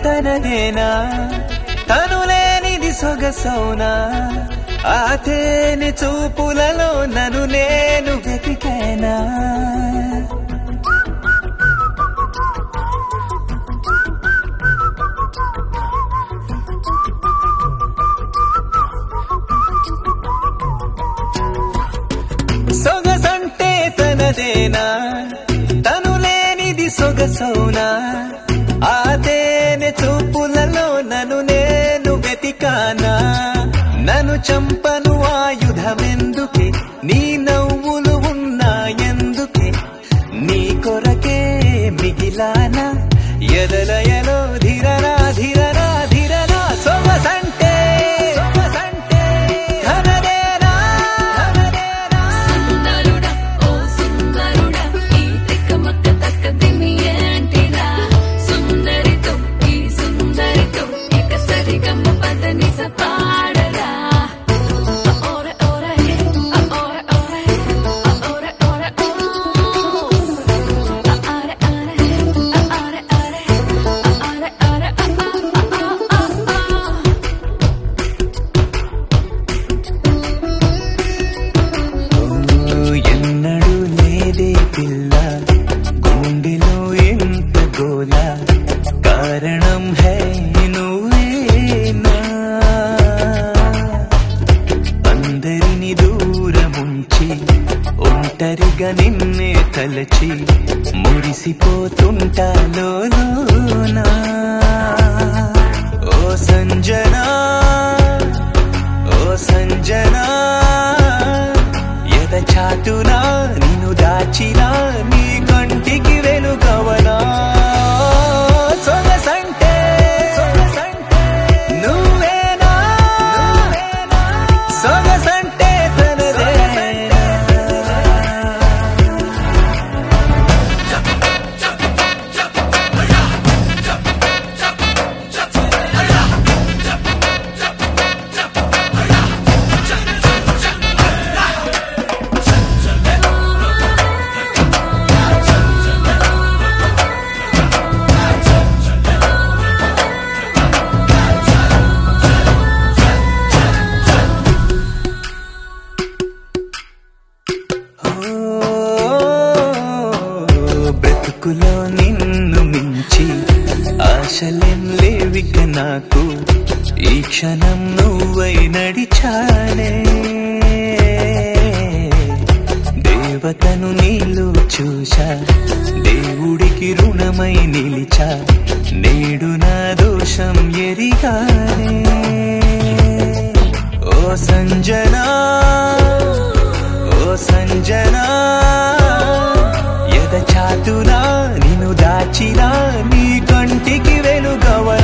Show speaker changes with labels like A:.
A: తనదేనా తను లేనిది సొగసౌనా ఆ తేనె చూపులలో నన్ను నేను వెతికేనా సొగసంటే తనదేనా తను లేనిది సొగసౌనా ఆ తేనె చూపులలో నన్ను నేను వెతికానా నన్ను చంపను ఆయుధమెందుకే నీ నవ్వులు ఉన్నాయందుకే నీ కొరకే మిగిలానా ఎదలయలో ధిరరా ధిరరా ధిరరా సొగసంటే సొగసంటే ధనదేనా ధనదేనా
B: సుందరుడా ఓ సుందరుడా ఈ తిక్కమక్క తక్కదిమి ఏంటిరా సుందరితో ఈ సుందరితో ఇక సరిగమ్మ పదని సపాడరా ఓరే ఓరే ఓరే ఓరే ఓరే ఓరే ఆరే ఆరే ఆరే ఆరే ఆరే ఆరే
A: ఎన్నడూ లేదే పిల్ల గుండెలో ఎంత గోల కారణం హై నువ్వేనా అందరిని దూరముంచి ఒంటరిగా నిన్నే తలచి మురిసిపోతుంటాలోనా ఓ సంజనా ఓ సంజనా ఎద చాటునా నిన్ను దాచినా నీ కంటికి వెలుగవనా సొగసంటే నువ్వేనా సొగసంటే తనదే ఓ, బ్రతుకులో నిన్ను మించి ఆశలేం లేవిక నాకు ఈ క్షణం నువ్వై నడిచానే దేవతను నీళ్ళు చూశా దేవుడికి రుణమై నిలిచా నేడు నా దోషం ఎరిగానే ఓ సంజనా ఓ సంజనా ఎద చాటునా నిన్ను దాచినా నీ కంటికి వెలుగవ